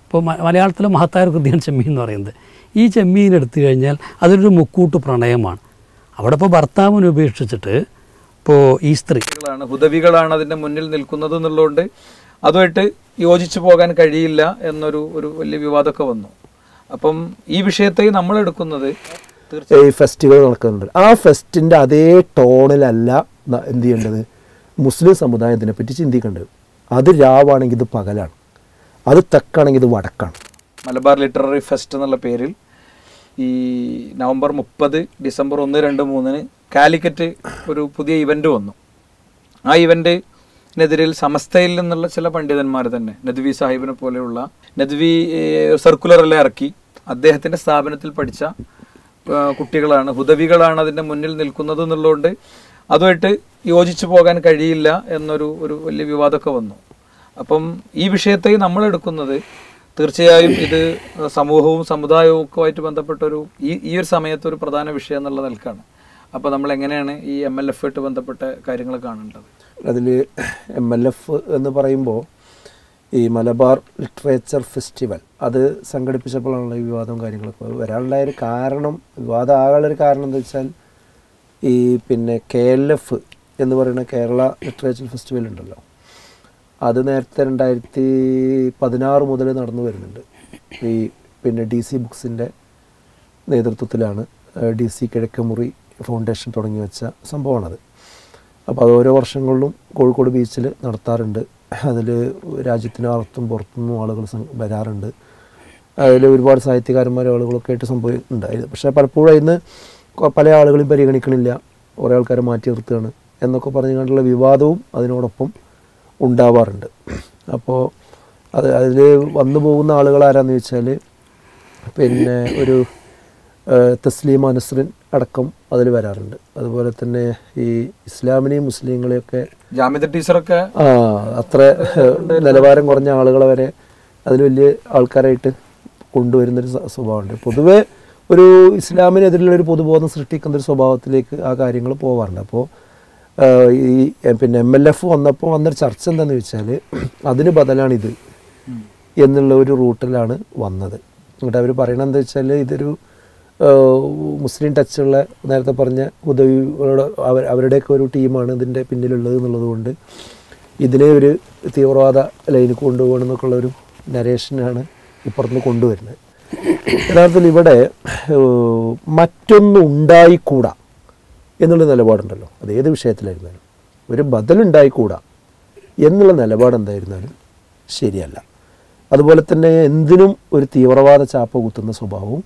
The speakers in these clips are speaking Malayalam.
ഇപ്പോൾ മ- മലയാളത്തിലെ മഹത്തായ ഒരു കൃതിയാണ് ചെമ്മീൻ എന്ന് പറയുന്നത് ഈ ചെമ്മീൻ എടുത്തു കഴിഞ്ഞാൽ അതൊരു മുക്കൂട്ട് പ്രണയമാണ് അവിടെ ഇപ്പോൾ ഭർത്താവിനെ ഉപേക്ഷിച്ചിട്ട് ഇപ്പോൾ ഈ സ്ത്രീ ാണ് ഹുദവികളാണ് അതിന്റെ മുന്നിൽ നിൽക്കുന്നത് എന്നുള്ളതുകൊണ്ട് അതുമായിട്ട് യോജിച്ചു പോകാൻ കഴിയില്ല എന്നൊരു ഒരു വലിയ വിവാദമൊക്കെ വന്നു അപ്പം ഈ വിഷയത്തെ നമ്മൾ എടുക്കുന്നത് തീർച്ചയായും ഈ ഫെസ്റ്റുകൾ നടക്കുന്നുണ്ട് ആ ഫെസ്റ്റിൻ്റെ അതേ ടോണിലല്ല ന- എന്ത് ചെയ്യേണ്ടത് മുസ്ലിം സമുദായത്തിനെ പറ്റി ചിന്തിക്കേണ്ടത് അത് രാവാണെങ്കിൽ ഇത് പകലാണ് അത് തെക്കാണെങ്കിൽ ഇത് വടക്കാണ് മലബാർ ലിറ്റററി ഫെസ്റ്റ് എന്നുള്ള പേരിൽ ഈ നവംബർ മുപ്പത് ഡിസംബർ ഒന്ന് രണ്ട് മൂന്നിന് കാലിക്കറ്റ് ഒരു പുതിയ ഇവന്റ് വന്നു ആ ഇവന്റിനെതിരിൽ സമസ്തയിൽ നിന്നുള്ള ചില പണ്ഡിതന്മാർ തന്നെ നദ്വി സാഹിബിനെ പോലെയുള്ള നദ്വി സർക്കുലർ എല്ലാം ഇറക്കി അദ്ദേഹത്തിന്റെ സ്ഥാപനത്തിൽ പഠിച്ച ആ, കുട്ടികളാണ് ഹുദവികളാണ് അതിന്റെ മുന്നിൽ നിൽക്കുന്നത് എന്നുള്ളതുകൊണ്ട് അതുമായിട്ട് യോജിച്ചു പോകാൻ കഴിയില്ല എന്നൊരു ഒരു വലിയ വിവാദമൊക്കെ വന്നു അപ്പം ഈ വിഷയത്തെ നമ്മൾ എടുക്കുന്നത് തീർച്ചയായും ഇത് സമൂഹവും സമുദായവും ഒക്കെ ആയിട്ട് ബന്ധപ്പെട്ട ഒരു ഈ ഈ ഒരു സമയത്ത് ഒരു പ്രധാന വിഷയം എന്നുള്ള നിലക്കാണ് അപ്പോൾ നമ്മൾ എങ്ങനെയാണ് ഈ എം എൽ എഫ് ആയിട്ട് ബന്ധപ്പെട്ട കാര്യങ്ങൾ കാണേണ്ടത് അതിൽ എം എൽ എഫ് എന്ന് പറയുമ്പോൾ ഈ മലബാർ ലിറ്ററേച്ചർ ഫെസ്റ്റിവൽ അത് സംഘടിപ്പിച്ചപ്പോഴാണല്ലോ ഈ വിവാദവും കാര്യങ്ങളൊക്കെ വരാനുണ്ടായ ഒരു കാരണം വിവാദം ആകാനുള്ളൊരു കാരണം എന്താ വെച്ചാൽ ഈ പിന്നെ കെ എൽ എഫ് എന്ന് പറയുന്ന കേരള ലിറ്ററേച്ചർ ഫെസ്റ്റിവൽ ഉണ്ടല്ലോ അത് നേരത്തെ രണ്ടായിരത്തി പതിനാറ് മുതൽ നടന്നു വരുന്നുണ്ട് ഈ പിന്നെ ഡി സി ബുക്സിൻ്റെ നേതൃത്വത്തിലാണ് ഡി സി കിഴക്കമുറി ഫൗണ്ടേഷൻ തുടങ്ങി വെച്ച സംഭവമാണത് അപ്പോൾ അത് ഓരോ വർഷങ്ങളിലും കോഴിക്കോട് ബീച്ചിൽ നടത്താറുണ്ട് അതിൽ രാജ്യത്തിനകത്തും പുറത്തുനിന്നും ആളുകൾ സം- വരാറുണ്ട് അതിൽ ഒരുപാട് സാഹിത്യകാരന്മാരും ആളുകളൊക്കെ ആയിട്ട് സംഭവം ഉണ്ടായത് പക്ഷേ പലപ്പോഴും അതിന് കൊ- പല ആളുകളെയും പരിഗണിക്കണില്ല കുറേ ആൾക്കാരെ മാറ്റി നിർത്തുകയാണ് എന്നൊക്കെ പറഞ്ഞുകൊണ്ടുള്ള വിവാദവും അതിനോടൊപ്പം ഉണ്ടാവാറുണ്ട് അപ്പോൾ അത് അതിൽ വന്നു പോകുന്ന ആളുകൾ ആരാന്ന് ചോദിച്ചാൽ പിന്നെ ഒരു ഏഹ്, തസ്ലീമ നസ്രിൻ അടക്കം അതിൽ വരാറുണ്ട് അതുപോലെ തന്നെ ഈ ഇസ്ലാമിനെയും മുസ്ലിങ്ങളെയൊക്കെ ജാമ്യത ടീച്ചറൊക്കെ ആ അത്ര ഏഹ്, നിലവാരം കുറഞ്ഞ ആളുകളെ വരെ അതിൽ വലിയ ആൾക്കാരായിട്ട് കൊണ്ടുവരുന്നൊരു സ്വ- സ്വഭാവമുണ്ട് പൊതുവെ ഒരു ഇസ്ലാമിനെതിരെയുള്ള ഒരു പൊതുബോധം സൃഷ്ടിക്കുന്ന ഒരു സ്വഭാവത്തിലേക്ക് ആ കാര്യങ്ങൾ പോവാറുണ്ട് അപ്പോൾ ഈ ഏഹ്, പിന്നെ എം എൽ എഫ് വന്നപ്പോൾ വന്നൊരു ചർച്ച എന്താണെന്ന് വെച്ചാൽ അതിന് ബദലാണിത് എന്നുള്ള ഒരു റൂട്ടിലാണ് വന്നത് എന്നിട്ട് അവർ പറയണത് എന്താ വെച്ചാൽ ഇതൊരു ഏഹ്, മുസ്ലിം ടച്ചുള്ള നേരത്തെ പറഞ്ഞ ഉദവികളുടെ അവർ അവരുടെയൊക്കെ ഒരു ടീമാണ് ഇതിൻ്റെ പിന്നിലുള്ളത് എന്നുള്ളത് കൊണ്ട് ഇതിനെ ഒരു തീവ്രവാദ ലൈനിൽ കൊണ്ടുപോകണം എന്നൊക്കെയുള്ള ഒരു നരേഷനാണ് ഇപ്പുറത്തുനിന്ന് കൊണ്ടുവരുന്നത് യഥാർത്ഥത്തിൽ ഇവിടെ ഏഹ്, മറ്റൊന്നും ഉണ്ടായിക്കൂടാ എന്നുള്ള നിലപാടുണ്ടല്ലോ അത് ഏത് വിഷയത്തിലായിരുന്നാലും ഒരു ബദലുണ്ടായിക്കൂടാ എന്നുള്ള നിലപാട് എന്തായിരുന്നാലും ശരിയല്ല അതുപോലെ തന്നെ എന്തിനും ഒരു തീവ്രവാദ ചാപ്പ കുത്തുന്ന സ്വഭാവവും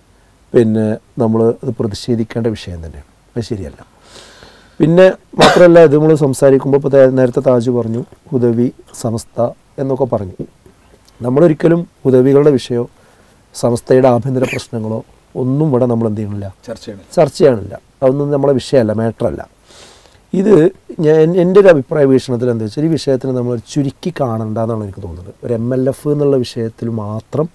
പിന്നെ നമ്മൾ അത് പ്രതിഷേധിക്കേണ്ട വിഷയം തന്നെയാണ് അത് ശരിയല്ല പിന്നെ മാത്രമല്ല ഇത് നമ്മൾ സംസാരിക്കുമ്പോൾ ഇപ്പോൾ തേ- നേരത്തെ താജ് പറഞ്ഞു ഹുദവി സമസ്ത എന്നൊക്കെ പറഞ്ഞു നമ്മളൊരിക്കലും ഹുദവികളുടെ വിഷയമോ സമസ്തയുടെ ആഭ്യന്തര പ്രശ്നങ്ങളോ ഒന്നും ഇവിടെ നമ്മൾ എന്ത് ചെയ്യണില്ല ചർച്ചയാണ് ചർച്ച ചെയ്യണില്ല അതൊന്നും നമ്മളെ വിഷയമല്ല മാറ്ററല്ല ഇത് ഞാൻ എൻ്റെ ഒരു അഭിപ്രായ വീക്ഷണത്തിൽ എന്താ വെച്ചാൽ ഈ വിഷയത്തിന് നമ്മൾ ചുരുക്കി കാണണ്ട എന്നാണ് എനിക്ക് തോന്നുന്നത് ഒരു എം എൽ എഫ് എന്നുള്ള വിഷയത്തിൽ മാത്രം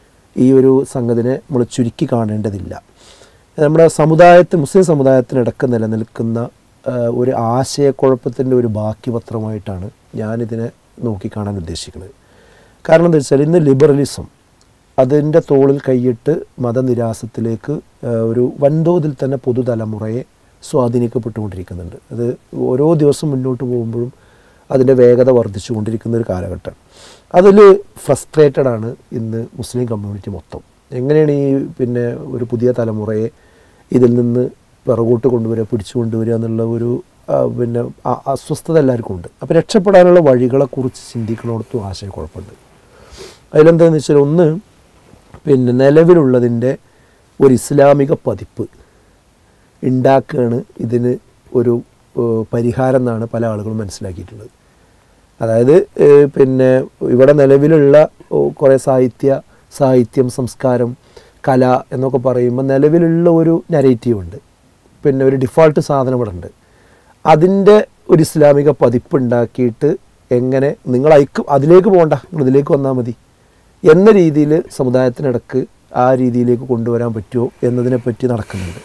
ഈ ഒരു സംഗതിനെ നമ്മൾ ചുരുക്കി കാണേണ്ടതില്ല നമ്മുടെ സമുദായത്തിൽ മുസ്ലിം സമുദായത്തിനിടക്ക് നിലനിൽക്കുന്ന ആ, ഒരു ആശയക്കുഴപ്പത്തിൻ്റെ ഒരു ബാക്കി പത്രമായിട്ടാണ് ഞാനിതിനെ നോക്കിക്കാണാൻ ഉദ്ദേശിക്കുന്നത് കാരണം എന്താ വെച്ചാൽ ഇന്ന് ലിബറലിസം അതിൻ്റെ തോളിൽ കൈയിട്ട് മതനിരാസത്തിലേക്ക് ആ, ഒരു വൻതോതിൽ തന്നെ പുതുതലമുറയെ സ്വാധീനിക്കപ്പെട്ടുകൊണ്ടിരിക്കുന്നുണ്ട് അത് ഓരോ ദിവസം മുന്നോട്ട് പോകുമ്പോഴും അതിൻ്റെ വേഗത വർദ്ധിച്ചുകൊണ്ടിരിക്കുന്ന ഒരു കാലഘട്ടം അതിൽ ഫ്രസ്ട്രേറ്റഡ് ആണ് ഇന്ന് മുസ്ലിം കമ്മ്യൂണിറ്റി മൊത്തം എങ്ങനെയാണ് ഈ പിന്നെ ഒരു പുതിയ തലമുറയെ ഇതിൽ നിന്ന് പിറകോട്ട് കൊണ്ടുവരിക പിടിച്ചു കൊണ്ടുവരിക എന്നുള്ള ഒരു ആ, പിന്നെ ആ- അസ്വസ്ഥത എല്ലാവർക്കും ഉണ്ട് അപ്പോൾ രക്ഷപ്പെടാനുള്ള വഴികളെക്കുറിച്ച് ചിന്തിക്കണോടത്തും ആശയക്കുഴപ്പമുണ്ട് അതിലെന്താണെന്ന് വെച്ചാൽ ഒന്ന് പിന്നെ നിലവിലുള്ളതിൻ്റെ ഒരു ഇസ്ലാമിക പതിപ്പ് ഉണ്ടാക്കുകയാണ് ഇതിന് ഒരു ഏഹ്, പരിഹാരം എന്നാണ് പല ആളുകളും മനസ്സിലാക്കിയിട്ടുള്ളത് അതായത് ഏഹ്, പിന്നെ ഇവിടെ നിലവിലുള്ള ഓ, കുറേ സാഹിത്യ സാഹിത്യം സംസ്കാരം കല എന്നൊക്കെ പറയുമ്പോൾ നിലവിലുള്ള ഒരു നരേറ്റീവ് ഉണ്ട് പിന്നെ ഒരു ഡിഫോൾട്ട് സാധനം ഇവിടെ ഉണ്ട് അതിൻ്റെ ഒരു ഇസ്ലാമിക പതിപ്പ് ഉണ്ടാക്കിയിട്ട് എങ്ങനെ നിങ്ങൾ അയക്കും അതിലേക്ക് പോകണ്ട നിങ്ങൾ ഇതിലേക്ക് വന്നാൽ മതി എന്ന രീതിയിൽ സമുദായത്തിനിടക്ക് ആ രീതിയിലേക്ക് കൊണ്ടുവരാൻ പറ്റുമോ എന്നതിനെപ്പറ്റി നടക്കുന്നുണ്ട്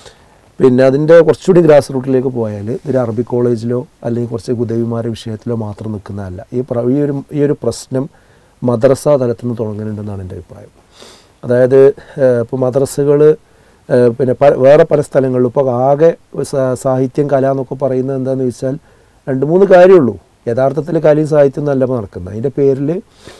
പിന്നെ അതിൻ്റെ കുറച്ചുകൂടി ഗ്രാസ് റൂട്ടിലേക്ക് പോയാൽ ഒരു അറബി കോളേജിലോ അല്ലെങ്കിൽ കുറച്ച് ഗുദവിമാരുടെ വിഷയത്തിലോ മാത്രം നിൽക്കുന്നതല്ല ഈ പ്ര ഈ ഒരു ഈ ഒരു പ്രശ്നം മദ്രസ തലത്തിൽ നിന്ന് തുടങ്ങുന്നുണ്ടെന്നാണ് എൻ്റെ അഭിപ്രായം അതായത് ഇപ്പോൾ മദ്രസകൾ പിന്നെ പ വേറെ പല സ്ഥലങ്ങളിലും ഇപ്പോൾ ആകെ സ- സാഹിത്യം കല എന്നൊക്കെ പറയുന്നത് എന്താണെന്ന് വെച്ചാൽ രണ്ട് മൂന്ന് കാര്യമുള്ളൂ യഥാർത്ഥത്തിൽ കലയും സാഹിത്യം നല്ല നടക്കുന്നത് അതിൻ്റെ പേരിൽ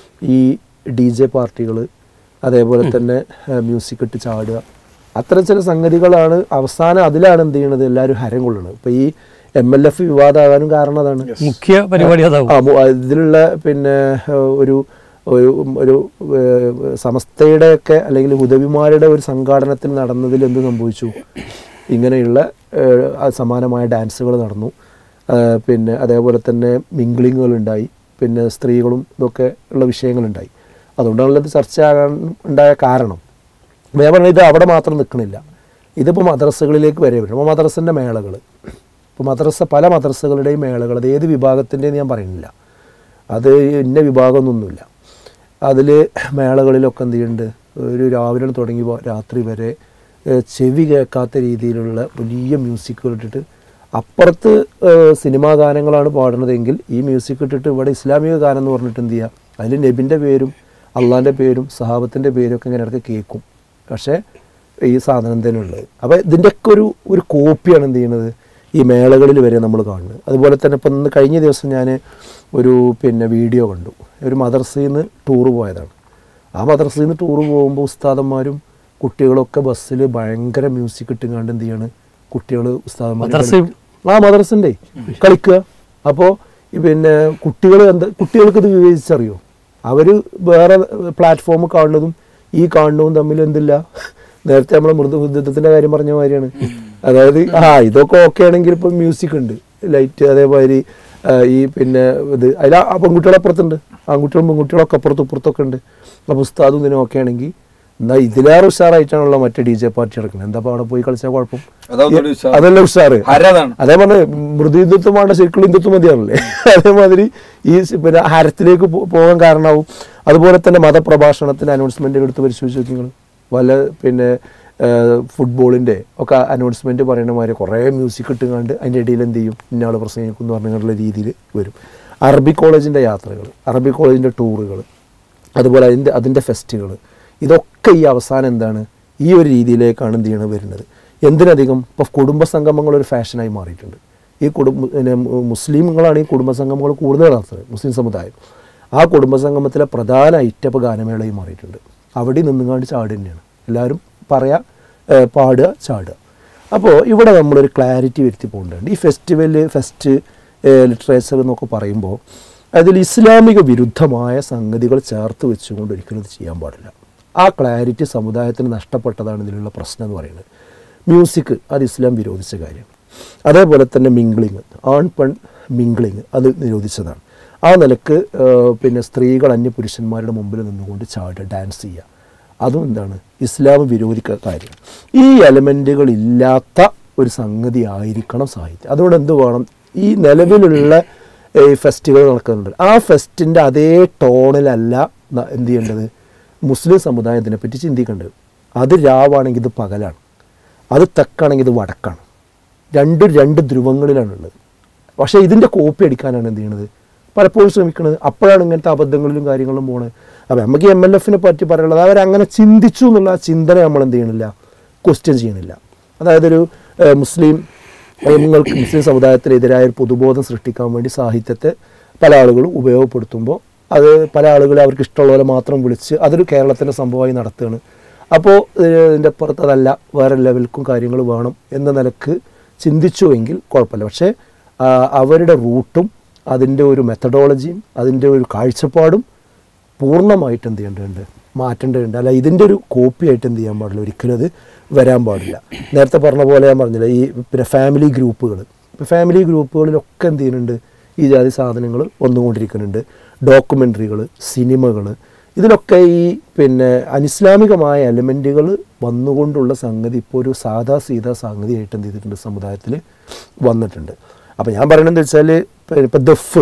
ഈ ഡി ജെ പാർട്ടികൾ അതേപോലെ തന്നെ മ്യൂസിക് ഇട്ട് ചാടുക അത്തരം ചില സംഗതികളാണ് അവസാനം അതിലാണ് എന്ത് ചെയ്യണത് എല്ലാവരും ഹരം കൊള്ളുന്നത് ഇപ്പോൾ ഈ എം എൽ എഫ് വിവാദമാകാനും കാരണം അതാണ് മുഖ്യ പരിപാടി അതാവും ആ, മു- ആ, ഇതിലുള്ള പിന്നെ ഏഹ്, ഒരു ഒരു ഒരു ഏഹ്, സമസ്തയുടെയൊക്കെ അല്ലെങ്കിൽ ഹുദവിമാരുടെ ഒരു സംഘാടനത്തിൽ നടന്നതിൽ എന്ത് സംഭവിച്ചു ഇങ്ങനെയുള്ള ഏഹ്, ആ സമാനമായ ഡാൻസുകൾ നടന്നു ഏഹ്, പിന്നെ അതേപോലെ തന്നെ മിംഗ്ലിങ്ങുകൾ ഉണ്ടായി പിന്നെ സ്ത്രീകളും ഇതൊക്കെ ഉള്ള വിഷയങ്ങളുണ്ടായി അതുകൊണ്ടാണല്ലോ ഇത് ചർച്ചയാകാൻ ഉണ്ടായ കാരണം അപ്പോൾ ഞാൻ പറഞ്ഞത് ഇത് അവിടെ മാത്രം നിൽക്കണില്ല ഇതിപ്പോൾ മദ്രസകളിലേക്ക് വരെ വരും അപ്പോൾ മദ്രസൻ്റെ മേളകൾ ഇപ്പോൾ മദ്രസ പല മദ്രസകളുടെയും മേളകൾ അത് ഏത് വിഭാഗത്തിൻ്റെയെന്ന് ഞാൻ പറയുന്നില്ല അത് ഇന്ന വിഭാഗമൊന്നുമില്ല അതിൽ മേളകളിലൊക്കെ എന്ത് ചെയ്യുന്നുണ്ട് ഒരു രാവിലെ തുടങ്ങി പോ- രാത്രി വരെ ഏഹ്, ചെവി കേൾക്കാത്ത രീതിയിലുള്ള വലിയ മ്യൂസിക്കുകൾ ഇട്ടിട്ട് അപ്പുറത്ത് ഏഹ്, സിനിമാ ഗാനങ്ങളാണ് പാടുന്നതെങ്കിൽ ഈ മ്യൂസിക് ഇട്ടിട്ട് ഇവിടെ ഇസ്ലാമിക ഗാനം എന്ന് പറഞ്ഞിട്ട് എന്ത് ചെയ്യുക അതിൽ നബിൻ്റെ പേരും അള്ളാൻ്റെ പേരും സഹാബത്തിൻ്റെ പേരും ഒക്കെ ഇങ്ങനെ ഇടയ്ക്ക് കേൾക്കും പക്ഷേ ഈ സാധനം തന്നെ ഉള്ളത് അപ്പോൾ ഇതിൻ്റെയൊക്കെ ഒരു ഒരു കോപ്പിയാണ് എന്ത് ചെയ്യുന്നത് ഈ മേളകളിൽ വരെ നമ്മൾ കാണുന്നത് അതുപോലെ തന്നെ ഇപ്പം ഇന്ന് കഴിഞ്ഞ ദിവസം ഞാൻ ഒരു പിന്നെ വീഡിയോ കണ്ടു ഒരു മദർസയിൽ നിന്ന് ടൂറ് പോയതാണ് ആ മദ്രസയിൽ നിന്ന് ടൂറ് പോകുമ്പോൾ ഉസ്താദന്മാരും കുട്ടികളൊക്കെ ബസ്സിൽ ഭയങ്കര മ്യൂസിക് ഇട്ടുങ്ങാണ്ട് എന്ത് ചെയ്യാണ് കുട്ടികൾ ഉസ്താദന്മാർ മദ്രസയും? ആ മദ്രസൻ്റെ കളിക്കുക അപ്പോൾ പിന്നെ കുട്ടികൾ എന്താ കുട്ടികൾക്ക് ഇത് വിവേചിച്ചറിയോ അവർ വേറെ പ്ലാറ്റ്ഫോം കാണുന്നതും ഈ കാണുന്നതും തമ്മിൽ എന്തില്ല നേരത്തെ നമ്മൾ മൃദുബുദ്ധിത്വത്തിൻ്റെ കാര്യം പറഞ്ഞ മാതിരിയാണ് അതായത് ആ ഇതൊക്കെ ഓക്കെ ആണെങ്കിൽ ഇപ്പം മ്യൂസിക് ഉണ്ട് ലൈറ്റ് അതേമാതിരി ആ, ഈ പിന്നെ ഇത് അതിൽ ആ പെൺകുട്ടികളപ്പുറത്തുണ്ട് ആൺകുട്ടികളും പെൺകുട്ടികളൊക്കെ അപ്പുറത്തും ഇപ്പുറത്തൊക്കെ ഉണ്ട് അപ്പോൾ ഉസ്താദും ഇതിനും ഓക്കെ ആണെങ്കിൽ എന്നാൽ ഇതിലേറെ ഉഷാറായിട്ടാണല്ലോ മറ്റേ ഡി ജെ പാർട്ടി നടക്കുന്നത് എന്താ അപ്പോൾ അവിടെ പോയി കളിച്ചാൽ കുഴപ്പം അതൊന്നുകൂടി ഉഷാറ്. അതല്ല ഉഷാറ് ഹരതാണ് അതേ പറഞ്ഞ മൃദു ഹിന്ദുത്വമാണ് ശരിക്കുള്ള ഹിന്ദുത്വം മതിയാണല്ലേ അതേമാതിരി ഈ സ് പിന്നെ ഹരത്തിലേക്ക് പോ- പോകാൻ കാരണമാവും അതുപോലെ തന്നെ മതപ്രഭാഷണത്തിന് അനൗൺസ്മെൻറ്റുകൾ എടുത്ത് പരിശോധിച്ച് നോക്കി നിങ്ങൾ വല്ല പിന്നെ ഫുട്ബോളിൻ്റെ ഒക്കെ അനൗൺസ്മെൻറ്റ് പറയുന്ന മാതിരി കുറേ മ്യൂസിക് ഇട്ടുകൊണ്ട് അതിൻ്റെ ഇടയിൽ എന്ത് ചെയ്യും ഇന്നയാൾ പ്രസംഗിക്കും എന്ന് പറഞ്ഞുള്ള രീതിയിൽ വരും അറബി കോളേജിൻ്റെ യാത്രകൾ അറബി കോളേജിൻ്റെ ടൂറുകൾ അതുപോലെ അതിൻ്റെ അതിൻ്റെ ഫെസ്റ്റുകൾ ഇതൊക്കെ ഈ അവസാനം എന്താണ് ഈ ഒരു രീതിയിലേക്കാണ് എന്ത് ചെയ്യണത് വരുന്നത് എന്തിനധികം ഇപ്പോൾ കുടുംബ സംഗമങ്ങൾ ഒരു ഫാഷനായി മാറിയിട്ടുണ്ട് ഈ കുടുംബ പിന്നെ മു- മുസ്ലിമുകളാണ് ഈ കുടുംബ സംഗമങ്ങൾ കൂടുതൽ നടത്തുന്നത് മുസ്ലിം സമുദായം ആ കുടുംബ സംഗമത്തിലെ പ്രധാന ഐറ്റപ്പ് ഗാനമേളയും മാറിയിട്ടുണ്ട് അവിടെ നിന്നുകൊണ്ട് ചാട് തന്നെയാണ് എല്ലാവരും പറയാ ഏഹ് പാടുക ചാടുക അപ്പോൾ ഇവിടെ നമ്മളൊരു ക്ലാരിറ്റി വരുത്തി പോകേണ്ടതുണ്ട് ഈ ഫെസ്റ്റിവൽ ഫെസ്റ്റ് ലിറ്ററേച്ചർ എന്നൊക്കെ പറയുമ്പോൾ അതിൽ ഇസ്ലാമിക വിരുദ്ധമായ സംഗതികൾ ചേർത്ത് വെച്ചുകൊണ്ട് ഒരിക്കലും ഇത് ചെയ്യാൻ പാടില്ല ആ ക്ലാരിറ്റി സമുദായത്തിന് നഷ്ടപ്പെട്ടതാണ് ഇതിലുള്ള പ്രശ്നം എന്ന് പറയുന്നത് മ്യൂസിക് അത് ഇസ്ലാം വിരോധിച്ച കാര്യമാണ് അതേപോലെ തന്നെ മിംഗ്ലിങ് ആൺ പെൺ മിംഗ്ലിങ് അത് നിരോധിച്ചതാണ് ആ നിലക്ക് ഏഹ്, പിന്നെ സ്ത്രീകൾ അന്യ പുരുഷന്മാരുടെ മുമ്പിൽ നിന്നുകൊണ്ട് ചാടുക ഡാൻസ് ചെയ്യുക അതും എന്താണ് ഇസ്ലാം വിരോധിക്ക കാര്യം ഈ എലമെൻറ്റുകൾ ഇല്ലാത്ത ഒരു സംഗതി ആയിരിക്കണം സാഹിത്യം അതുകൊണ്ട് എന്ത് വേണം ഈ നിലവിലുള്ള ഈ ഫെസ്റ്റുകൾ നടക്കുന്നുണ്ട് ആ ഫെസ്റ്റിൻ്റെ അതേ ടോണിലല്ല ന- എന്ത് ചെയ്യേണ്ടത് മുസ്ലിം സമുദായത്തിനെ പറ്റി ചിന്തിക്കേണ്ടത് അത് രാവാണെങ്കിൽ ഇത് പകലാണ് അത് തെക്കാണെങ്കിൽ ഇത് വടക്കാണ് രണ്ടും രണ്ട് ധ്രുവങ്ങളിലാണുള്ളത് പക്ഷേ ഇതിൻ്റെ കോപ്പി അടിക്കാനാണ് എന്ത് ചെയ്യണത് പലപ്പോഴും ശ്രമിക്കുന്നത് അപ്പോഴാണ് ഇങ്ങനത്തെ അബദ്ധങ്ങളിലും കാര്യങ്ങളിലും പോണത് അപ്പോൾ നമുക്ക് എം എൽ എഫിനെ പറ്റി പറയാനുള്ളത് അവരങ്ങനെ ചിന്തിച്ചു എന്നുള്ള ആ ചിന്തന നമ്മൾ എന്ത് ചെയ്യണില്ല ക്വസ്റ്റ്യൻ ചെയ്യണില്ല അതായത് ഒരു ഏഹ്, മുസ്ലിം നിങ്ങൾക്ക് മുസ്ലിം സമുദായത്തിനെതിരായ ഒരു പൊതുബോധം സൃഷ്ടിക്കാൻ വേണ്ടി സാഹിത്യത്തെ പല ആളുകളും ഉപയോഗപ്പെടുത്തുമ്പോൾ അത് പല ആളുകളും അവർക്ക് ഇഷ്ടമുള്ള പോലെ മാത്രം വിളിച്ച് അതൊരു കേരളത്തിൻ്റെ സംഭവമായി നടത്തുകയാണ് അപ്പോൾ ഇതിൻ്റെ പുറത്ത് അതല്ല വേറെ ലെവൽക്കും കാര്യങ്ങൾ വേണം എന്ന നിലക്ക് ചിന്തിച്ചുവെങ്കിൽ കുഴപ്പമില്ല പക്ഷേ ആ, അവരുടെ റൂട്ടും അതിൻ്റെ ഒരു മെത്തഡോളജിയും അതിൻ്റെ ഒരു കാഴ്ചപ്പാടും പൂർണ്ണമായിട്ട് എന്ത് ചെയ്യേണ്ടതുണ്ട് മാറ്റേണ്ടതുണ്ട് അല്ല ഇതിൻ്റെ ഒരു കോപ്പി ആയിട്ട് എന്ത് ചെയ്യാൻ പാടില്ല ഒരിക്കലും അത് വരാൻ പാടില്ല നേരത്തെ പറഞ്ഞ പോലെ ഞാൻ പറഞ്ഞില്ല ഈ പിന്നെ ഫാമിലി ഗ്രൂപ്പുകൾ ഇപ്പോൾ ഫാമിലി ഗ്രൂപ്പുകളിലൊക്കെ എന്ത് ചെയ്യുന്നുണ്ട് ഈ ജാതി സാധനങ്ങൾ വന്നുകൊണ്ടിരിക്കുന്നുണ്ട് ഡോക്യുമെൻ്ററികൾ സിനിമകൾ ഇതിലൊക്കെ ഈ പിന്നെ അനിസ്ലാമികമായ എലമെൻറ്റുകൾ വന്നുകൊണ്ടുള്ള സംഗതി ഇപ്പോൾ ഒരു സാധാ സീതാ സംഗതിയായിട്ട് എന്ത് ചെയ്തിട്ടുണ്ട് സമുദായത്തിൽ വന്നിട്ടുണ്ട് അപ്പോൾ ഞാൻ പറയണതെന്ന് വെച്ചാൽ ഇപ്പോൾ ദഫ്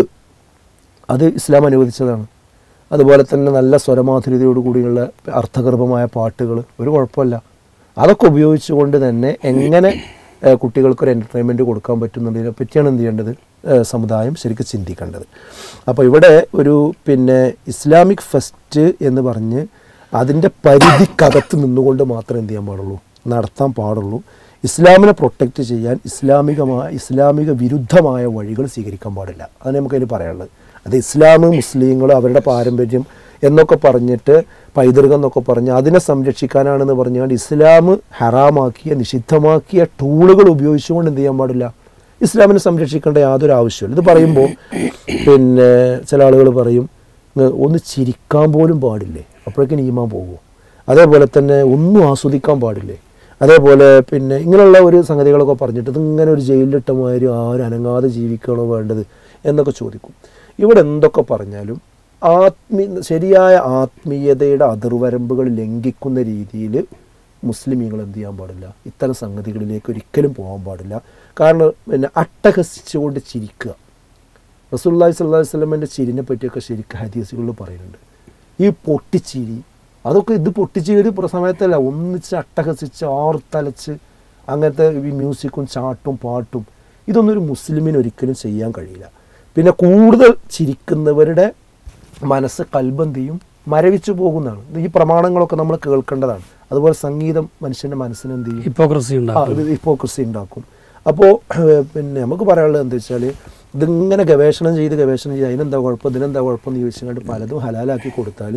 അത് ഇസ്ലാം അനുവദിച്ചതാണ് അതുപോലെ തന്നെ നല്ല സ്വരമാധുര്യതയോട് കൂടിയുള്ള അർത്ഥഗർഭമായ പാട്ടുകൾ ഒരു കുഴപ്പമില്ല അതൊക്കെ ഉപയോഗിച്ചുകൊണ്ട് തന്നെ എങ്ങനെ ഏഹ്, കുട്ടികൾക്കൊരു എൻ്റർടൈൻമെൻറ്റ് കൊടുക്കാൻ പറ്റുന്നതിനെ പറ്റിയാണ് എന്ത് ചെയ്യേണ്ടത് ഏഹ്, സമുദായം ശരിക്കും ചിന്തിക്കേണ്ടത് അപ്പോൾ ഇവിടെ ഒരു പിന്നെ ഇസ്ലാമിക് ഫെസ്റ്റ് എന്ന് പറഞ്ഞ് അതിൻ്റെ പരിധിക്കകത്ത് നിന്നുകൊണ്ട് മാത്രമേ എന്ത് ചെയ്യാൻ പാടുള്ളൂ നടത്താൻ പാടുള്ളൂ ഇസ്ലാമിനെ പ്രൊട്ടക്റ്റ് ചെയ്യാൻ ഇസ്ലാമികമായ ഇസ്ലാമിക വിരുദ്ധമായ വഴികൾ സ്വീകരിക്കാൻ പാടില്ല അതാണ് നമുക്കതിന് പറയാനുള്ളത് അത് ഇസ്ലാം മുസ്ലിങ്ങൾ അവരുടെ പാരമ്പര്യം എന്നൊക്കെ പറഞ്ഞിട്ട് പൈതൃകം എന്നൊക്കെ പറഞ്ഞ് അതിനെ സംരക്ഷിക്കാനാണെന്ന് പറഞ്ഞുകൊണ്ട് ഇസ്ലാം ഹറാമാക്കിയ നിഷിദ്ധമാക്കിയ ടൂളുകൾ ഉപയോഗിച്ചുകൊണ്ട് എന്ത് ചെയ്യാൻ പാടില്ല ഇസ്ലാമിനെ സംരക്ഷിക്കേണ്ട യാതൊരു ആവശ്യമില്ല ഇത് പറയുമ്പോൾ പിന്നെ ചില ആളുകൾ പറയും "ഇങ്ങ് ഒന്ന് ചിരിക്കാൻ പോലും പാടില്ലേ അപ്പോഴേക്കും ഈമാൻ പോകുമോ അതേപോലെ തന്നെ ഒന്നും ആസ്വദിക്കാൻ പാടില്ലേ അതേപോലെ പിന്നെ ഇങ്ങനെയുള്ള ഒരു സംഗതികളൊക്കെ പറഞ്ഞിട്ട് ഇതിങ്ങനെ ഒരു ജയിലിലിട്ട മാതിരി ആരും അനങ്ങാതെ ജീവിക്കണോ വേണ്ടത് എന്നൊക്കെ ചോദിക്കും ഇവിടെ എന്തൊക്കെ പറഞ്ഞാലും ആത്മീ ശരിയായ ആത്മീയതയുടെ അതിർവരമ്പുകൾ ലംഘിക്കുന്ന രീതിയിൽ മുസ്ലിമീങ്ങൾ എന്ത് ചെയ്യാൻ പാടില്ല ഇത്തരം സംഗതികളിലേക്ക് ഒരിക്കലും പോകാൻ പാടില്ല കാരണം പിന്നെ അട്ടഹസിച്ചുകൊണ്ട് ചിരിക്കുക റസൂല്ലാഹി സ്വല്ലല്ലാഹി വസല്ലമയുടെ ചിരിനെ പറ്റിയൊക്കെ ശരിക്കും ഹദീസുകളിൽ പറയുന്നുണ്ട് ഈ പൊട്ടിച്ചിരി അതൊക്കെ ഇത് പൊട്ടിച്ചിരി ഒരു സമയത്തല്ല ഒന്നിച്ച് അട്ടഹസിച്ച് ആർത്തലച്ച് അങ്ങനത്തെ ഈ മ്യൂസിക്കും ചാട്ടും പാട്ടും ഇതൊന്നും ഒരു മുസ്ലിമിന് ഒരിക്കലും ചെയ്യാൻ കഴിയില്ല പിന്നെ കൂടുതൽ ചിരിക്കുന്നവരുടെ മനസ്സ് കൽബന്തിയും മരവിച്ചു പോകുന്നതാണ് ഇത് ഈ പ്രമാണങ്ങളൊക്കെ നമ്മൾ കേൾക്കേണ്ടതാണ് അതുപോലെ സംഗീതം മനുഷ്യൻ്റെ മനസ്സിന് എന്ത് ചെയ്യും ഹിപ്പോക്രസി ആ, ഉണ്ടാക്കും ഇത് ഹിപ്പോക്രസി ഉണ്ടാക്കും അപ്പോൾ പിന്നെ നമുക്ക് പറയാനുള്ളത് എന്താ വെച്ചാൽ ഇതിങ്ങനെ ഗവേഷണം ചെയ്ത് ഗവേഷണം ചെയ്ത് അതിനെന്താ കുഴപ്പം ഇതിനെന്താ കുഴപ്പം എന്ന് ചോദിച്ചുകൊണ്ട് പലതും ഹലാലാക്കി കൊടുത്താൽ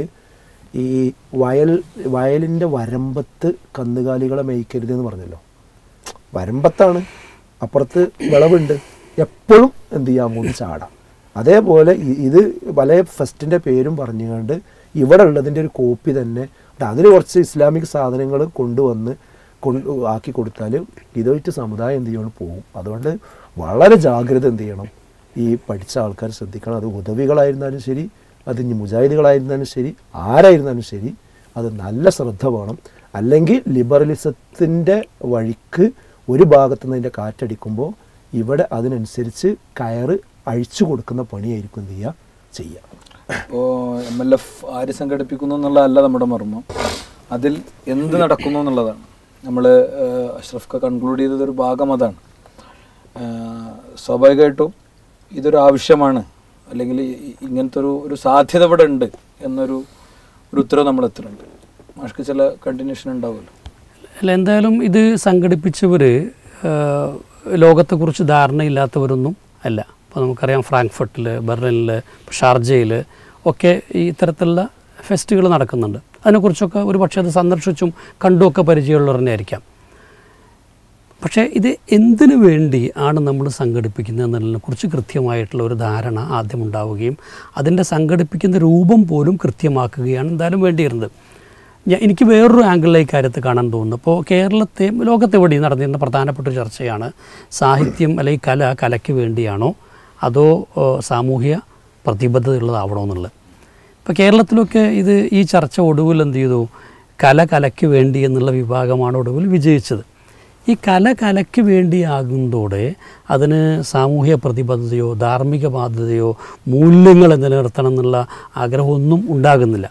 ഈ വയൽ വയലിൻ്റെ വരമ്പത്ത് കന്നുകാലികളെ മേയ്ക്കരുത് എന്ന് പറഞ്ഞല്ലോ വരമ്പത്താണ് അപ്പുറത്ത് വിളവുണ്ട് എപ്പോഴും എന്ത് ചെയ്യാൻ അങ്ങോട്ട് ചാടാം അതേപോലെ ഇ- ഇത് പല ഫെസ്റ്റിൻ്റെ പേരും പറഞ്ഞുകൊണ്ട് ഇവിടെ ഉള്ളതിൻ്റെ ഒരു കോപ്പി തന്നെ അതിൽ കുറച്ച് ഇസ്ലാമിക് സാധനങ്ങൾ കൊണ്ടുവന്ന് കൊണ്ട് ആക്കി കൊടുത്താൽ ഇതായിട്ട് സമുദായം എന്ത് ചെയ്യണം പോകും അതുകൊണ്ട് വളരെ ജാഗ്രത എന്ത് ചെയ്യണം ഈ പഠിച്ച ആൾക്കാർ ശ്രദ്ധിക്കണം അത് ഉദവികളായിരുന്നാലും ശരി അത് ഇനി മുജാഹിദുകളായിരുന്നാലും ശരി ആരായിരുന്നാലും ശരി അത് നല്ല ശ്രദ്ധ വേണം അല്ലെങ്കിൽ ലിബറലിസത്തിൻ്റെ വഴിക്ക് ഒരു ഭാഗത്തു നിന്ന് അതിൻ്റെ കാറ്റടിക്കുമ്പോൾ ഇവിടെ അതിനനുസരിച്ച് കയറ് അഴിച്ചു കൊടുക്കുന്ന പണിയായിരിക്കും എന്ത് ചെയ്യുക ചെയ്യുക ഇപ്പോൾ എം എൽ എഫ് ആര് സംഘടിപ്പിക്കുന്നു എന്നുള്ളതല്ല നമ്മുടെ മർമ്മം അതിൽ എന്ത് നടക്കുന്നു എന്നുള്ളതാണ് നമ്മൾ അഷ്റഫ് കൺക്ലൂഡ് ചെയ്തതൊരു ഭാഗം അതാണ് ആഹ് സ്വാഭാവികമായിട്ടും ഇതൊരു ആവശ്യമാണ് അല്ലെങ്കിൽ ഈ- ഇങ്ങനത്തെ ഒരു ഒരു സാധ്യത ഇവിടെ ഉണ്ട് എന്നൊരു ഒരു ഉത്തരവ് നമ്മൾ എത്തുന്നുണ്ട് മാഷ്ക്ക് ചില കണ്ടിന്യൂഷൻ ഉണ്ടാവുമല്ലോ അല്ല എന്തായാലും ഇത് സംഘടിപ്പിച്ചവർ ലോകത്തെക്കുറിച്ച് ധാരണയില്ലാത്തവരൊന്നും അല്ല ഇപ്പോൾ നമുക്കറിയാം ഫ്രാങ്ക്ഫർട്ടിൽ ബെർലിനിൽ ഷാർജയിൽ ഒക്കെ ഈ ഇത്തരത്തിലുള്ള ഫെസ്റ്റുകൾ നടക്കുന്നുണ്ട് അതിനെക്കുറിച്ചൊക്കെ ഒരു പക്ഷേ അത് സന്ദർശിച്ചും കണ്ടുമൊക്കെ പരിചയമുള്ളവർ തന്നെ ആയിരിക്കാം പക്ഷേ ഇത് എന്തിനു വേണ്ടി ആണ് നമ്മൾ സംഘടിപ്പിക്കുന്നത് എന്നതിനെക്കുറിച്ച് കൃത്യമായിട്ടുള്ള ഒരു ധാരണ ആദ്യം ഉണ്ടാവുകയും അതിൻ്റെ സംഘടിപ്പിക്കുന്ന രൂപം പോലും കൃത്യമാക്കുകയാണ് എന്തായാലും വേണ്ടിയിരുന്നത് ഞാൻ എനിക്ക് വേറൊരു ആംഗിളിലേക്ക് കാര്യത്തെ കാണാൻ തോന്നുന്നു അപ്പോൾ കേരളത്തെ ലോകത്തെവിടെയും നടന്നിരുന്ന പ്രധാനപ്പെട്ട ഒരു ചർച്ചയാണ് സാഹിത്യം അല്ലെങ്കിൽ കല കലയ്ക്ക് വേണ്ടിയാണോ അതോ ഏ, സാമൂഹ്യ പ്രതിബദ്ധതയുള്ളതാവണോ എന്നുള്ളത് ഇപ്പോൾ കേരളത്തിലൊക്കെ ഇത് ഈ ചർച്ച ഒടുവിൽ എന്ത് ചെയ്തു കല കലയ്ക്ക് വേണ്ടി എന്നുള്ള വിഭാഗമാണ് ഒടുവിൽ വിജയിച്ചത് ഈ കല കലയ്ക്ക് വേണ്ടിയാകുന്നതോടെ അതിന് സാമൂഹ്യ പ്രതിബദ്ധതയോ ധാർമ്മിക ബാധ്യതയോ മൂല്യങ്ങൾ നിലനിർത്തണം എന്നുള്ള ആഗ്രഹമൊന്നും ഉണ്ടാകുന്നില്ല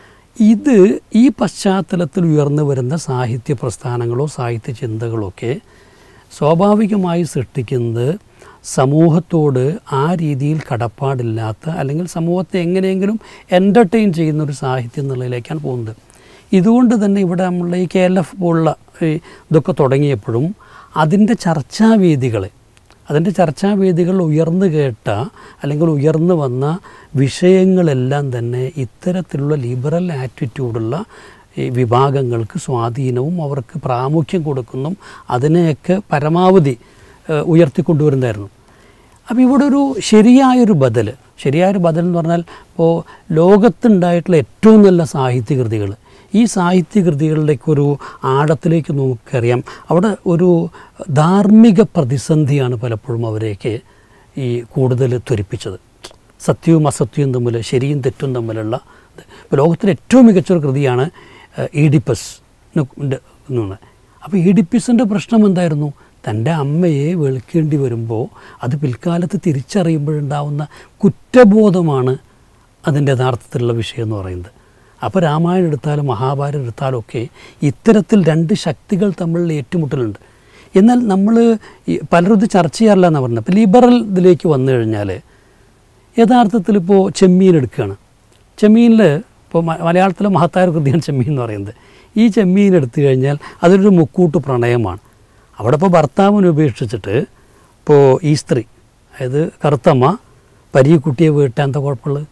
ഇത് ഈ പശ്ചാത്തലത്തിൽ ഉയർന്നു വരുന്ന സാഹിത്യ പ്രസ്ഥാനങ്ങളോ സാഹിത്യ ചിന്തകളോ ഒക്കെ സ്വാഭാവികമായി സൃഷ്ടിക്കുന്നത് സമൂഹത്തോട് ആ രീതിയിൽ കടപ്പാടില്ലാത്ത അല്ലെങ്കിൽ സമൂഹത്തെ എങ്ങനെയെങ്കിലും എൻ്റർടൈൻ ചെയ്യുന്ന ഒരു സാഹിത്യം എന്നുള്ളതിലേക്കാണ് പോകുന്നത് ഇതുകൊണ്ട് തന്നെ ഇവിടെ നമ്മളുടെ ഈ കെ എൽ എഫ് പോലുള്ള ഈ ഇതൊക്കെ തുടങ്ങിയപ്പോഴും അതിൻ്റെ ചർച്ചാവേദികൾ അതിൻ്റെ ചർച്ചാവേദികൾ ഉയർന്നു കേട്ട അല്ലെങ്കിൽ ഉയർന്നു വന്ന വിഷയങ്ങളെല്ലാം തന്നെ ഇത്തരത്തിലുള്ള ലിബറൽ ആറ്റിറ്റ്യൂഡുള്ള ഈ വിഭാഗങ്ങൾക്ക് സ്വാധീനവും അവർക്ക് പ്രാമുഖ്യം കൊടുക്കുന്നതും അതിനെയൊക്കെ പരമാവധി ഏഹ്, ഉയർത്തിക്കൊണ്ടുവരുന്നതായിരുന്നു അപ്പോൾ ഇവിടെ ഒരു ശരിയായൊരു ബദൽ ശരിയായൊരു ബദൽ എന്ന് പറഞ്ഞാൽ ഇപ്പോൾ ലോകത്തുണ്ടായിട്ടുള്ള ഏറ്റവും നല്ല സാഹിത്യകൃതികൾ ഈ സാഹിത്യകൃതികളുടെയൊക്കെ ഒരു ആഴത്തിലേക്ക് നമുക്കറിയാം അവിടെ ഒരു ധാർമ്മിക പ്രതിസന്ധിയാണ് പലപ്പോഴും അവരെയൊക്കെ ഈ കൂടുതൽ ത്വരിപ്പിച്ചത് സത്യവും അസത്യവും തമ്മിൽ ശരിയും തെറ്റും തമ്മിലുള്ള ഇത്. ഇപ്പോൾ ലോകത്തിലെ ഏറ്റവും മികച്ചൊരു കൃതിയാണ് ഏഹ്, ഈഡിപ്പസ് എന്നുള്ളത് അപ്പോൾ ഈഡിപ്പസിൻ്റെ പ്രശ്നം എന്തായിരുന്നു തൻ്റെ അമ്മയെ വെളുക്കേണ്ടി വരുമ്പോൾ അത് പിൽക്കാലത്ത് തിരിച്ചറിയുമ്പോഴുണ്ടാവുന്ന കുറ്റബോധമാണ് അതിൻ്റെ യഥാർത്ഥത്തിലുള്ള വിഷയം എന്ന് പറയുന്നത് അപ്പോൾ രാമായണം എടുത്താലും മഹാഭാരതം എടുത്താലും ഒക്കെ ഇത്തരത്തിൽ രണ്ട് ശക്തികൾ തമ്മിലുള്ള ഏറ്റുമുട്ടലുണ്ട് എന്നാൽ നമ്മൾ പലരും ഇത് ചർച്ച ചെയ്യാറില്ല എന്നാണ് പറഞ്ഞത് ഇപ്പോൾ ലിബറൽ ഇതിലേക്ക് വന്നു കഴിഞ്ഞാൽ യഥാർത്ഥത്തിൽ ഇപ്പോൾ ചെമ്മീൻ എടുക്കുകയാണ് ചെമ്മീനിൽ ഇപ്പോൾ മ- മലയാളത്തിലെ മഹത്തായ ഒരു കൃതിയാണ് ചെമ്മീൻ എന്ന് പറയുന്നത് ഈ ചെമ്മീൻ എടുത്തു കഴിഞ്ഞാൽ അതൊരു മുക്കൂട്ട് പ്രണയമാണ് അവിടെ ഇപ്പോൾ ഭർത്താവിനെ ഉപേക്ഷിച്ചിട്ട് ഇപ്പോൾ ഈ സ്ത്രീ അതായത് കറുത്തമ്മ പരീക്കുട്ടിയെ വീട്ടാൻ എന്താ കുഴപ്പമുള്ളത്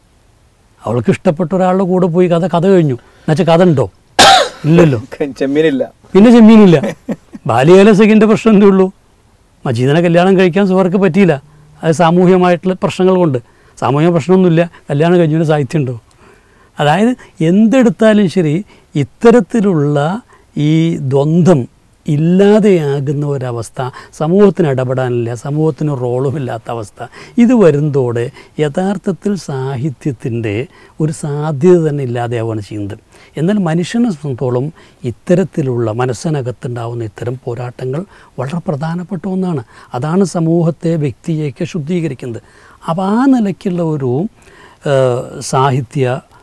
അവൾക്ക് ഇഷ്ടപ്പെട്ട ഒരാളുടെ കൂടെ പോയി കഥ കഥ കഴിഞ്ഞു എന്നുവെച്ചാൽ കഥ ഉണ്ടോ ഇല്ലല്ലോ ചെമ്മീനില്ല പിന്നെ ചെമ്മീനില്ല ബാല്യകാലസഖിൻ്റെ പ്രശ്നമേ ഉള്ളൂ മജീദിനെ കല്യാണം കഴിക്കാൻ സുഹർക്ക് പറ്റിയില്ല അത് സാമൂഹികമായിട്ടുള്ള പ്രശ്നങ്ങൾ കൊണ്ട് സാമൂഹിക പ്രശ്നമൊന്നുമില്ല കല്യാണം കഴിഞ്ഞതിന് സാഹിത്യം ഉണ്ടോ അതായത് എന്തെടുത്താലും ശരി ഇത്തരത്തിലുള്ള ഈ ദ്വന്ദ്ം ഇല്ലാതെയാകുന്ന ഒരവസ്ഥ സമൂഹത്തിന് ഇടപെടാനില്ല സമൂഹത്തിന് റോളുമില്ലാത്ത അവസ്ഥ ഇത് വരുന്നതോടെ യഥാർത്ഥത്തിൽ സാഹിത്യത്തിൻ്റെ ഒരു സാധ്യത തന്നെ ഇല്ലാതെയാവുകയാണ് ചെയ്യുന്നത് എന്നാൽ മനുഷ്യനെ സംബന്ധിച്ചോളം ഇത്തരത്തിലുള്ള മനസ്സിനകത്തുണ്ടാവുന്ന ഇത്തരം പോരാട്ടങ്ങൾ വളരെ പ്രധാനപ്പെട്ട ഒന്നാണ് അതാണ് സമൂഹത്തെ വ്യക്തിയെയൊക്കെ ശുദ്ധീകരിക്കുന്നത് അപ്പോൾ ആ നിലയ്ക്കുള്ള ഒരു ഏഹ്, സാഹിത്യ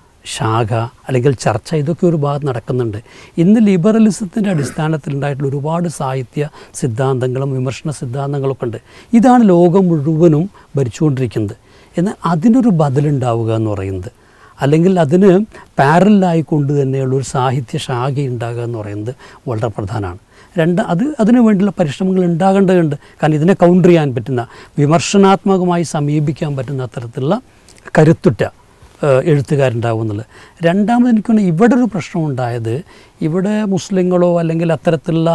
ശാഖ അല്ലെങ്കിൽ ചർച്ച ഇതൊക്കെ ഒരു ഭാഗത്ത് നടക്കുന്നുണ്ട് ഇന്ന് ലിബറലിസത്തിൻ്റെ അടിസ്ഥാനത്തിലുണ്ടായിട്ടുള്ള ഒരുപാട് സാഹിത്യ സിദ്ധാന്തങ്ങളും വിമർശന സിദ്ധാന്തങ്ങളൊക്കെ ഉണ്ട് ഇതാണ് ലോകം മുഴുവനും ഭരിച്ചുകൊണ്ടിരിക്കുന്നത് എന്നാൽ അതിനൊരു ബദലുണ്ടാവുക എന്ന് പറയുന്നത് അല്ലെങ്കിൽ അതിന് പാരലായിക്കൊണ്ട് തന്നെയുള്ള ഒരു സാഹിത്യ ശാഖ ഉണ്ടാകുക എന്ന് പറയുന്നത് വളരെ പ്രധാനമാണ് രണ്ട് അത് അതിനു വേണ്ടിയുള്ള പരിശ്രമങ്ങൾ ഉണ്ടാകേണ്ടതുണ്ട് കാരണം ഇതിനെ കൗണ്ടർ ചെയ്യാൻ പറ്റുന്ന വിമർശനാത്മകമായി സമീപിക്കാൻ പറ്റുന്ന അത്തരത്തിലുള്ള കരുത്തുറ്റ ഏഹ് എഴുത്തുകാരുണ്ടാവും എന്നുള്ളത് രണ്ടാമത് എനിക്കൊന്ന് ഇവിടെ ഒരു പ്രശ്നമുണ്ടായത് ഇവിടെ മുസ്ലിങ്ങളോ അല്ലെങ്കിൽ അത്തരത്തിലുള്ള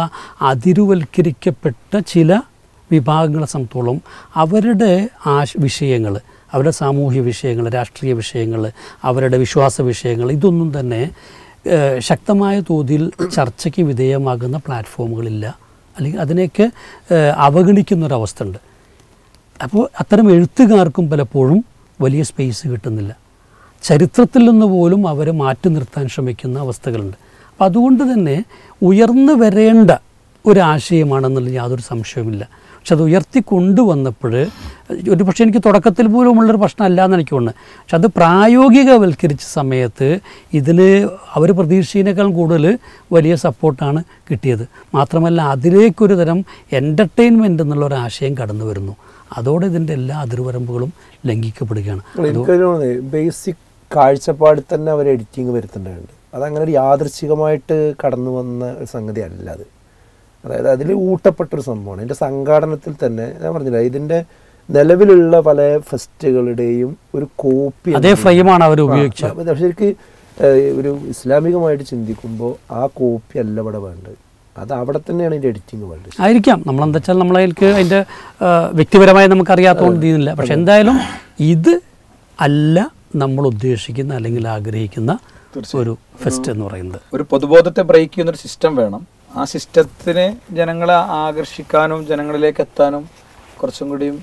അതിരുവൽക്കരിക്കപ്പെട്ട ചില വിഭാഗങ്ങളെ സംബന്ധിച്ചോളം അവരുടെ ആശ വിഷയങ്ങൾ അവരുടെ സാമൂഹ്യ വിഷയങ്ങൾ രാഷ്ട്രീയ വിഷയങ്ങൾ അവരുടെ വിശ്വാസ വിഷയങ്ങൾ ഇതൊന്നും തന്നെ ഏഹ് ശക്തമായ തോതിൽ ചർച്ചയ്ക്ക് വിധേയമാകുന്ന പ്ലാറ്റ്ഫോമുകളില്ല അല്ലെങ്കിൽ അതിനെയൊക്കെ ഏഹ് അവഗണിക്കുന്നൊരവസ്ഥ ഉണ്ട് അപ്പോൾ അത്തരം എഴുത്തുകാർക്കും പലപ്പോഴും വലിയ സ്പേസ് കിട്ടുന്നില്ല ചരിത്രത്തിൽ നിന്ന് പോലും അവരെ മാറ്റി നിർത്താൻ ശ്രമിക്കുന്ന അവസ്ഥകളുണ്ട് അപ്പോൾ അതുകൊണ്ട് തന്നെ ഉയർന്നു വരേണ്ട ഒരാശയമാണെന്നുള്ള യാതൊരു സംശയവുമില്ല പക്ഷെ അത് ഉയർത്തി കൊണ്ടുവന്നപ്പോൾ ഒരു പക്ഷേ എനിക്ക് തുടക്കത്തിൽ പോലും ഉള്ളൊരു പ്രശ്നമല്ല എന്ന് എനിക്ക് തോന്നുന്നത് പക്ഷെ അത് പ്രായോഗികവൽക്കരിച്ച സമയത്ത് ഇതിന് അവർ പ്രതീക്ഷിച്ചതിനേക്കാൾ കൂടുതൽ വലിയ സപ്പോർട്ടാണ് കിട്ടിയത് മാത്രമല്ല അതിലേക്കൊരു തരം എൻ്റർടൈൻമെൻറ്റ് എന്നുള്ള ഒരു ആശയം കടന്നു വരുന്നു അതോടെ ഇതിൻ്റെ എല്ലാ അതിർവരമ്പുകളും ലംഘിക്കപ്പെടുകയാണ് എനിക്ക് ബേസിക് കാഴ്ചപ്പാടിൽ തന്നെ അവർ എഡിറ്റിംഗ് വരുത്തേണ്ടതുണ്ട് അതങ്ങനെ ഒരു യാദൃച്ഛികമായിട്ട് കടന്നു വന്ന ഒരു സംഗതി അല്ല അത് അതായത് അതിൽ ഊട്ടപ്പെട്ടൊരു സംഭവമാണ് ഇതിൻ്റെ സംഘാടനത്തിൽ തന്നെ ഞാൻ പറഞ്ഞില്ല ഇതിൻ്റെ നിലവിലുള്ള പല ഫെസ്റ്റുകളുടെയും ഒരു കോപ്പി അതേ ഫ്രെയിമാണ് അവർ ഉപയോഗിച്ചത് ആ, ശരിക്ക് ഏഹ്, ഒരു ഇസ്ലാമികമായിട്ട് ചിന്തിക്കുമ്പോൾ ആ കോപ്പി അല്ല ഇവിടെ വേണ്ടത് അത് അവിടെ തന്നെയാണ് ഇതിൻ്റെ എഡിറ്റിംഗ് വേണ്ടത് ആയിരിക്കാം നമ്മളെന്താ വെച്ചാൽ നമ്മളതിലേക്ക് അതിൻ്റെ ആ, വ്യക്തിപരമായി നമുക്കറിയാത്തതുകൊണ്ട് ചെയ്യുന്നില്ല പക്ഷെ എന്തായാലും ഇത് അല്ല നമ്മൾ ഉദ്ദേശിക്കുന്ന അല്ലെങ്കിൽ ആഗ്രഹിക്കുന്ന ഒരു ഫെസ്റ്റ് എന്ന് പറയുന്നത് ഒരു പൊതുബോധത്തെ ബ്രേക്ക് ചെയ്യുന്ന ഒരു സിസ്റ്റം വേണം ആ സിസ്റ്റത്തിന് ജനങ്ങളെ ആകർഷിക്കാനും ജനങ്ങളിലേക്ക് എത്താനും കുറച്ചും കൂടിയും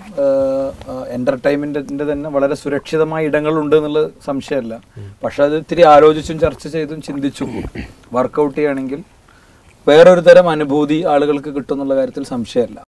എൻ്റർടൈൻമെൻറ്റിൻ്റെ തന്നെ വളരെ സുരക്ഷിതമായ ഇടങ്ങളുണ്ട് എന്നുള്ളത് സംശയമല്ല പക്ഷെ അത് ഇത്തിരി ആലോചിച്ചും ചർച്ച ചെയ്തും ചിന്തിച്ചും വർക്കൗട്ട് ചെയ്യുകയാണെങ്കിൽ വേറൊരു തരം അനുഭൂതി ആളുകൾക്ക് കിട്ടും എന്നുള്ള കാര്യത്തിൽ സംശയമല്ല